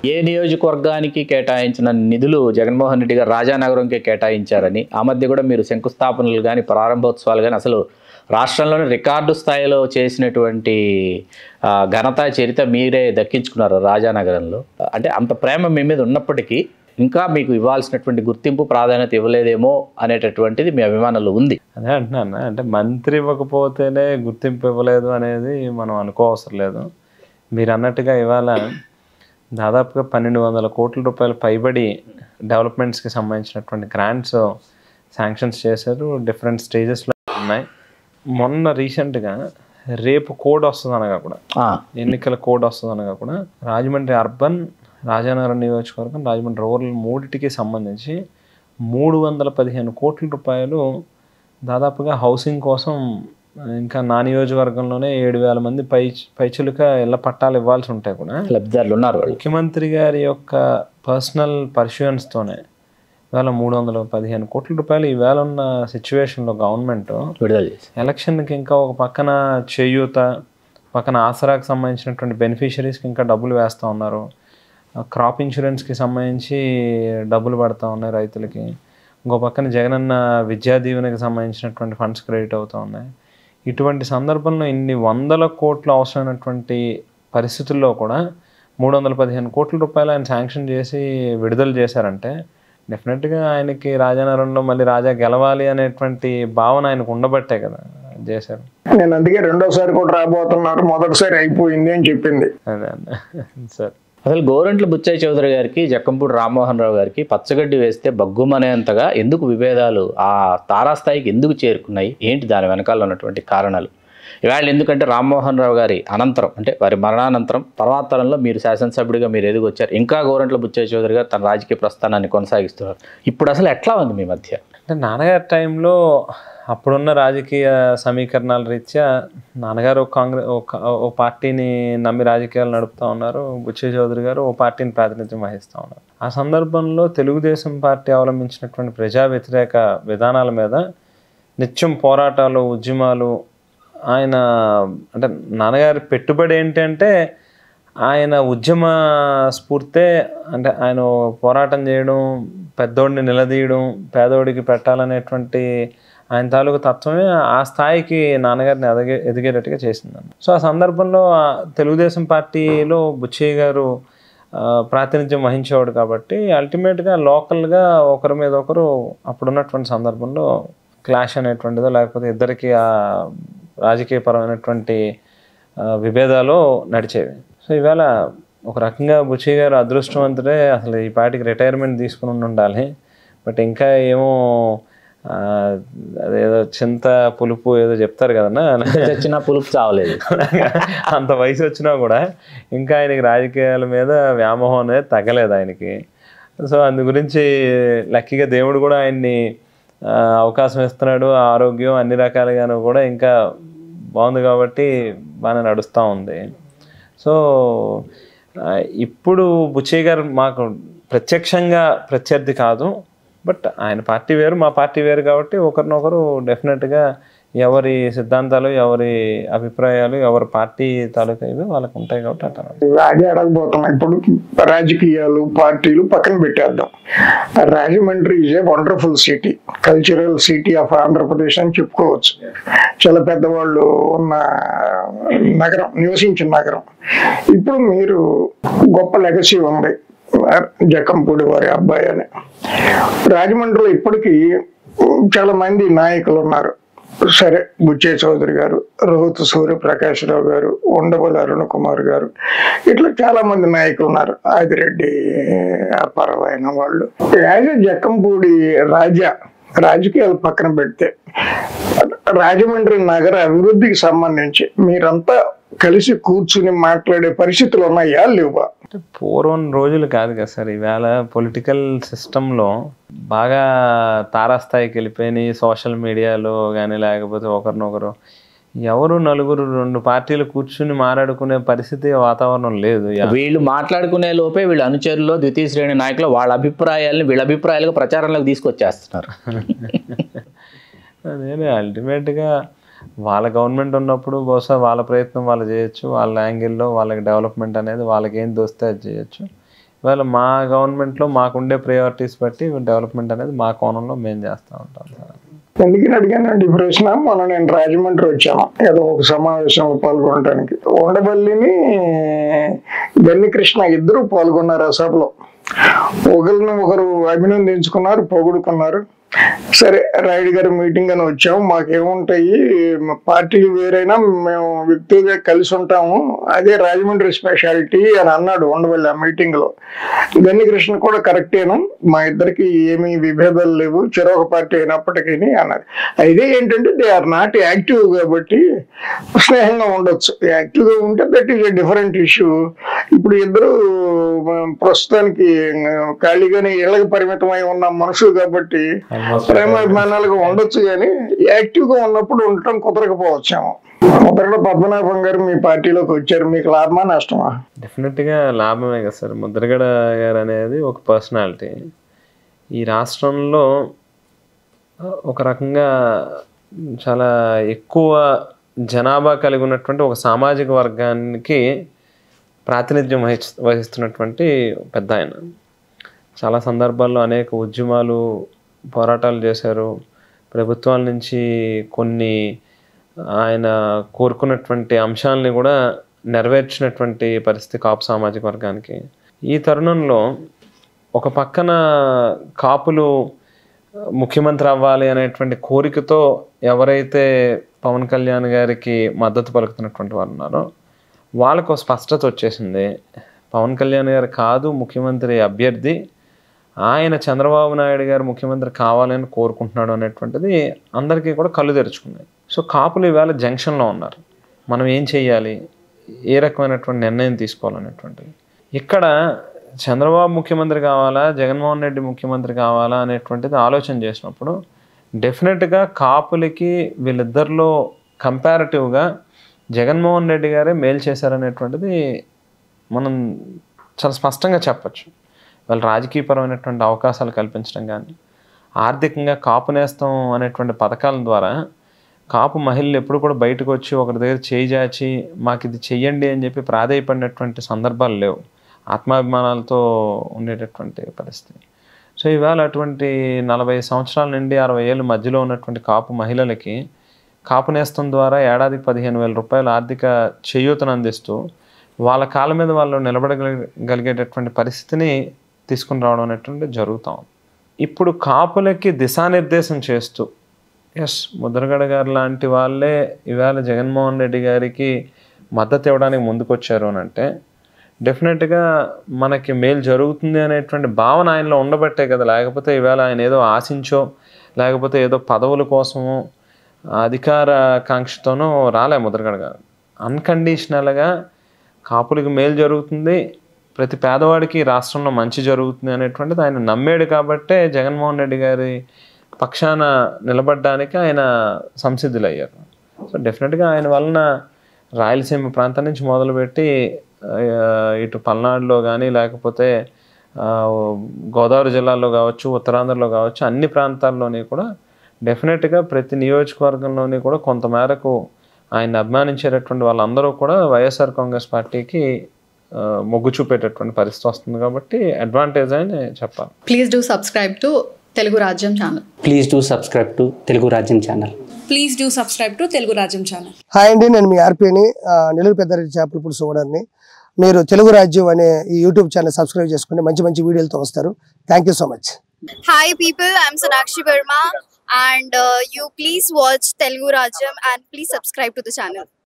ఏ నియోజకవర్గానికి కేటాయించిన నిధులు జగన్మోహన్ రెడ్డి గారు రాజానగరంకి కేటాయించారని ఆ మధ్య కూడా మీరు శంకుస్థాపనలు కానీ ప్రారంభోత్సవాలు కానీ అసలు రాష్ట్రంలోని రికార్డు స్థాయిలో చేసినటువంటి ఆ, ఘనత చరిత్ర మీరే దక్కించుకున్నారు రాజానగరంలో అంటే అంత ప్రేమ మీ మీద ఉన్నప్పటికీ ఇంకా మీకు ఇవ్వాల్సినటువంటి గుర్తింపు ప్రాధాన్యత ఇవ్వలేదేమో అనేటటువంటిది మీ అభిమానులు ఉంది అదే అంటున్నాను అంటే మంత్రి ఇవ్వకపోతేనే గుర్తింపు ఇవ్వలేదు అనేది మనం అనుకోవసరం లేదు మీరు అన్నట్టుగా ఇవాళ దాదాపుగా పన్నెండు వందల కోట్ల రూపాయలు పైబడి డెవలప్మెంట్స్కి సంబంధించినటువంటి గ్రాంట్స్ శాంక్షన్స్ చేశారు డిఫరెంట్ స్టేజెస్లో ఉన్నాయి మొన్న రీసెంట్గా రేపు కోడ్ వస్తుంది అనగా కూడా ఆ, ఎన్నికల కోడ్ వస్తుంది అనగా కూడా రాజమండ్రి అర్బన్ రాజానగరం నియోజకవర్గం రాజమండ్రి రూరల్ మూడిటికి సంబంధించి మూడు వందల పదిహేను కోట్ల రూపాయలు దాదాపుగా హౌసింగ్ కోసం ఇంకా నా నియోజకవర్గంలోనే ఏడు వేల మంది పై పైచులుక ఇళ్ల పట్టాలు ఇవ్వాల్సి ఉంటాయి కూడా లబ్ధిదారులు ఉన్నారు వాళ్ళు ముఖ్యమంత్రి గారి యొక్క పర్సనల్ పర్ష్యూయన్స్తోనే ఇవాళ మూడు వందల పదిహేను కోట్ల రూపాయలు ఈవేళ ఉన్న సిచ్యువేషన్లో గవర్నమెంట్ విడుదల చేసి ఎలక్షన్కి ఇంకా ఒక పక్కన చేయూత పక్కన ఆసరాకు సంబంధించినటువంటి బెనిఫిషరీస్కి ఇంకా డబ్బులు వేస్తూ ఉన్నారు క్రాప్ ఇన్సూరెన్స్కి సంబంధించి డబ్బులు పడతా ఉన్నాయి రైతులకి ఇంకో పక్కన జగనన్న విద్యా దీవెనకి సంబంధించినటువంటి ఫండ్స్ క్రెడిట్ అవుతూ ఉన్నాయి ఇటువంటి సందర్భంలో ఇన్ని వందల కోట్లు అవసరమైనటువంటి పరిస్థితుల్లో కూడా మూడు వందల పదిహేను కోట్ల రూపాయలు ఆయన శాంక్షన్ చేసి విడుదల చేశారంటే డెఫినెట్గా ఆయనకి రాజానగరంలో మళ్ళీ రాజా గెలవాలి అనేటువంటి భావన ఆయనకు ఉండబట్టే కదా చేశారు నేను అందుకే రెండోసారి కూడా రాబోతున్నారు మొదటిసారి అయిపోయింది అని చెప్పింది అదే అదే సార్ అసలు గోరంట్ల బుచ్చయ్య చౌదరి గారికి జక్కంపూడి రామ్మోహన్ రావు గారికి పచ్చగడ్డి వేస్తే బగ్గుమనేంతగా ఎందుకు విభేదాలు ఆ తారాస్థాయికి ఎందుకు చేరుకున్నాయి ఏంటి దాని వెనకాల ఉన్నటువంటి కారణాలు ఇవాళ ఎందుకంటే రామ్మోహన్ రావు గారి అనంతరం అంటే వారి మరణానంతరం తర్వాత తరంలో మీరు శాసనసభ్యుడిగా మీరు ఎదిగొచ్చారు ఇంకా గోరంట్ల బుచ్చయ్య చౌదరి గారు తన రాజకీయ ప్రస్థానాన్ని కొనసాగిస్తున్నారు ఇప్పుడు అసలు ఎట్లా ఉంది మీ మధ్య అంటే నాన్నగారి టైంలో అప్పుడున్న రాజకీయ సమీకరణాల రీత్యా నాన్నగారు ఒక కాంగ్రెస్ ఒక ఓ పార్టీని నమ్మి రాజకీయాలు నడుపుతా ఉన్నారు బుచ్చయ్య చౌదరి గారు ఓ పార్టీని ప్రాతినిధ్యం వహిస్తూ ఉన్నారు ఆ సందర్భంలో తెలుగుదేశం పార్టీ అవలంబించినటువంటి ప్రజా వ్యతిరేక విధానాల మీద నిత్యం పోరాటాలు ఉద్యమాలు ఆయన అంటే నాన్నగారి పెట్టుబడి ఏంటంటే ఆయన ఉద్యమ స్ఫూర్తే అంటే ఆయన పోరాటం చేయడం పెద్దోడిని నిలదీయడం పేదోడికి పెట్టాలనేటువంటి ఆయన తాలూకు తత్వమే ఆ స్థాయికి నాన్నగారిని ఎదగే ఎదిగేటట్టుగా చేసిందండి సో ఆ సందర్భంలో ఆ తెలుగుదేశం పార్టీలో బుచ్చయ్య గారు ఆ, ప్రాతినిధ్యం వహించేవాడు కాబట్టి అల్టిమేట్గా లోకల్గా ఒకరి మీద ఒకరు అప్పుడున్నటువంటి సందర్భంలో క్లాష్ అనేటువంటిదో లేకపోతే ఇద్దరికి ఆ రాజకీయపరమైనటువంటి ఆ, విభేదాలు నడిచేవి సో ఈవేళ ఒక రకంగా బుచ్చయ్య గారు అదృష్టవంతుడే అసలు ఈ పాటికి రిటైర్మెంట్ తీసుకుని ఉండి ఉండాలి బట్ ఇంకా ఏమో ఆ, అదేదో చింత పులుపు ఏదో చెప్తారు కదన్నా చచ్చిన పులుపు చావలేదు అంత వయసు వచ్చినా కూడా ఇంకా ఆయనకి రాజకీయాల మీద వ్యామోహం అనేది తగ్గలేదు ఆయనకి సో అందు గురించి లక్కీగా దేవుడు కూడా ఆయన్ని ఆ, అవకాశం ఇస్తున్నాడు ఆరోగ్యం అన్ని రకాలుగాను కూడా ఇంకా బాగుంది కాబట్టి బాగానే నడుస్తూ ఉంది సో ఆ, ఇప్పుడు బుచ్చయ్య గారు మాకు ప్రత్యక్షంగా ప్రత్యర్థి కాదు బట్ ఆయన పార్టీ వేరు మా పార్టీ వేరు కాబట్టి ఒకరినొకరు డెఫినెట్గా ఎవరి సిద్ధాంతాలు ఎవరి అభిప్రాయాలు ఎవరి పార్టీ తాలూకా ఇవి వాళ్ళకి ఉంటాయి కాబట్టి అట్లా అదే అడగబోతున్నాం ఇప్పుడు రాజకీయాలు పార్టీలు పక్కన పెట్టేద్దాం Rajahmundry is a wonderful city cultural city of Andhra Pradesh అని చెప్పుకోవచ్చు చాలా పెద్దవాళ్ళు ఉన్న నగరం నివసించిన నగరం ఇప్పుడు మీరు గొప్ప లెగసీ ఉంది జక్కంపూడి వారి అబ్బాయి అని రాజమండ్రిలో ఇప్పటికీ చాలా మంది నాయకులు ఉన్నారు సరే బుచ్చయ్య చౌదరి గారు రోహిత్ సూర్యప్రకాశ్రావు గారు ఉండవల్లి అరుణ్ కుమార్ గారు ఇట్లా చాలా మంది నాయకులు ఉన్నారు ఆదిరెడ్డి పరవైన వాళ్ళు యాజ జక్కంపూడి రాజా రాజకీయాలు పక్కన పెడితే రాజమండ్రి నగర అభివృద్ధికి సంబంధించి మీరంతా కలిసి కూర్చుని మాట్లాడే పరిస్థితులు ఉన్నాయా లేవా అంటే పూర్వం రోజులు కాదు కదా సార్ ఈవేళ పొలిటికల్ సిస్టంలో బాగా తారాస్థాయికి వెళ్ళిపోయినాయి సోషల్ మీడియాలో కానీ లేకపోతే ఒకరినొకరు ఎవరు నలుగురు రెండు పార్టీలు కూర్చుని మాట్లాడుకునే పరిస్థితి వాతావరణం లేదు వీళ్ళు మాట్లాడుకునే లోపే వీళ్ళ అనుచరులు ద్వితీయ శ్రేణి నాయకులు వాళ్ళ అభిప్రాయాలను వీళ్ళ అభిప్రాయాలుగా ప్రచారంలోకి తీసుకొచ్చేస్తున్నారు అదే అల్టిమేట్గా వాళ్ళ గవర్నమెంట్ ఉన్నప్పుడు బహుశా వాళ్ళ ప్రయత్నం వాళ్ళు చేయొచ్చు వాళ్ళ యాంగిల్లో వాళ్ళకి డెవలప్మెంట్ అనేది వాళ్ళకి ఏం దోస్తే అది చేయొచ్చు ఇవాళ మా గవర్నమెంట్లో మాకుండే ప్రయారిటీస్ బట్టి డెవలప్మెంట్ అనేది మా కోణంలో మేము చేస్తూ ఉంటాం సార్ ఎందుకని అడిగానండి ఈ ప్రశ్న మొన్న నేను రాజమండ్రి వచ్చాను ఏదో ఒక సమావేశంలో పాల్గొనడానికి ఉండవల్లిని గన్ని కృష్ణ ఇద్దరు పాల్గొన్నారు ఆ సభలో ఒకరిని ఒకరు అభినందించుకున్నారు పొగుడుకున్నారు సరే రాయుడు గారి మీటింగ్ అని వచ్చాము మాకేముంటాయి మా పార్టీలు వేరైనా మేము వ్యక్తిగా కలిసి ఉంటాము అదే రాజమండ్రి స్పెషాలిటీ అని అన్నాడు ఉండవల్లి ఆ మీటింగ్ లో గన్ని కృష్ణ కూడా కరెక్టేను మా ఇద్దరికి ఏమీ విభేదాలు లేవు చెరొక పార్టీ అయినప్పటికీ అన్నది అయితే ఏంటంటే దే ఆర్ నాట్ యాక్టివ్ కాబట్టి స్నేహంగా ఉండొచ్చు యాక్టివ్ గా ఉంటే that is a different issue ఇప్పుడు ఇద్దరు ప్రస్తుతానికి ఖాళీగానే ఇళ్ళకి పరిమితమై ఉన్న మనుషులు కాబట్టి ప్రేమ అభిమానాలుగా ఉండొచ్చు కానీ యాక్టివ్ గా ఉన్నప్పుడు ఉండటం కుదరకపోవచ్చేమో మొదట్లో పద్మనాభం గారు మీ పార్టీలోకి వచ్చారు మీకు లాభమా నష్టమా డెఫినెట్గా లాభమే కదా సార్ ముద్రగడ గారు అనేది ఒక పర్సనాలిటీ ఈ రాష్ట్రంలో ఒక రకంగా చాలా ఎక్కువ జనాభా కలిగి ఉన్నటువంటి ఒక సామాజిక వర్గానికి ప్రాతినిధ్యం వహిస్ వహిస్తున్నటువంటి పెద్ద ఆయన చాలా సందర్భాల్లో అనేక ఉద్యమాలు పోరాటాలు చేశారు ప్రభుత్వాల నుంచి కొన్ని ఆయన కోరుకున్నటువంటి అంశాలని కూడా నెరవేర్చినటువంటి పరిస్థితి కాపు సామాజిక వర్గానికి ఈ తరుణంలో ఒక పక్కన కాపులు ముఖ్యమంత్రి అవ్వాలి అనేటువంటి కోరికతో ఎవరైతే పవన్ కళ్యాణ్ గారికి మద్దతు పలుకుతున్నటువంటి వారు ఉన్నారో వాళ్ళకు స్పష్టత వచ్చేసింది పవన్ కళ్యాణ్ గారు కాదు ముఖ్యమంత్రి అభ్యర్థి ఆయన చంద్రబాబు నాయుడు గారు ముఖ్యమంత్రి కావాలని కోరుకుంటున్నాడు అనేటువంటిది అందరికీ కూడా కళ్ళు తెరుచుకున్నాయి సో కాపులు ఈవేళ జంక్షన్లో ఉన్నారు మనం ఏం చేయాలి ఏ రకమైనటువంటి నిర్ణయం తీసుకోవాలనేటువంటిది ఇక్కడ చంద్రబాబు ముఖ్యమంత్రి కావాలా జగన్మోహన్ రెడ్డి ముఖ్యమంత్రి కావాలా అనేటువంటిది ఆలోచన చేసినప్పుడు డెఫినెట్గా కాపులకి వీళ్ళిద్దరిలో కంపారిటివ్గా జగన్మోహన్ రెడ్డి గారే మేలు చేశారనేటువంటిది మనం చాలా స్పష్టంగా చెప్పచ్చు వాళ్ళు రాజకీయపరమైనటువంటి అవకాశాలు కల్పించడం కానీ ఆర్థికంగా కాపు నేస్తం అనేటువంటి పథకాల ద్వారా కాపు మహిళలు ఎప్పుడు కూడా బయటకు వచ్చి ఒకరి దగ్గర చేయి చాచి మాకు ఇది చెయ్యండి అని చెప్పి ప్రాధేయపడినటువంటి సందర్భాలు లేవు ఆత్మాభిమానాలతో ఉండేటటువంటి పరిస్థితి సో ఇవాళ అటువంటి నలభై సంవత్సరాల నుండి అరవై ఏళ్ళ మధ్యలో ఉన్నటువంటి కాపు మహిళలకి కాపు నేస్తం ద్వారా ఏడాదికి పదిహేను వేల రూపాయల ఆర్థిక చేయూతను అందిస్తూ వాళ్ళ కాళ్ళ మీద వాళ్ళు నిలబడగలిగేటటువంటి పరిస్థితిని తీసుకుని రావడం అనేటువంటి జరుగుతాం ఇప్పుడు కాపులకి దిశానిర్దేశం చేస్తూ ఎస్ ముద్రగడ గారు లాంటి వాళ్ళే ఇవాళ జగన్మోహన్ రెడ్డి గారికి మద్దతు ఇవ్వడానికి ముందుకొచ్చారు అని అంటే డెఫినెట్గా మనకి మేలు జరుగుతుంది అనేటువంటి భావన ఆయనలో ఉండబట్టే కదా లేకపోతే ఇవాళ ఆయన ఏదో ఆశించో లేకపోతే ఏదో పదవుల కోసమో అధికార కాంక్షతోనో రాలే ముద్రగడ గారు అన్కండిషనల్గా కాపులకి మేలు జరుగుతుంది ప్రతి పేదవాడికి ఈ రాష్ట్రంలో మంచి జరుగుతుంది అనేటువంటిది ఆయన నమ్మాడు కాబట్టే జగన్మోహన్ రెడ్డి గారి పక్షాన నిలబడడానికి ఆయన సంసిద్ధులయ్యారు సో డెఫినెట్గా ఆయన వలన రాయలసీమ ప్రాంతం నుంచి మొదలుపెట్టి ఆ, ఇటు పల్నాడులో కానీ లేకపోతే ఆ, గోదావరి జిల్లాలో కావచ్చు ఉత్తరాంధ్రలో కావచ్చు అన్ని ప్రాంతాల్లోని కూడా డెఫినెట్గా ప్రతి నియోజకవర్గంలోని కూడా కొంతమేరకు ఆయన అభిమానించేటటువంటి వాళ్ళందరూ కూడా వైఎస్ఆర్ కాంగ్రెస్ పార్టీకి ఆ, మొగ్గు చూపేటటువంటి పరిస్థితి వస్తుంది కాబట్టి అడ్వాంటేజ్ అని చెప్పాలి Please do subscribe to Telugu Rajyam channel. Please do subscribe to Telugu Rajyam channel please do subscribe to Telugu Rajyam channel hi అండి నేను మీ ఆర్పీని నెల్లూరు పెద్దారెడ్డి చేపల పులుసు ఓనర్ని మీరు తెలుగు రాజ్యం అనే ఈ యూట్యూబ్ ఛానల్ సబ్స్క్రైబ్ చేసుకుని మంచి మంచి వీడియోలతో వస్తారు thank you so much Hi people, I'm Sonakshi Verma and uh, you please watch Telugu Rajam and please subscribe to the channel.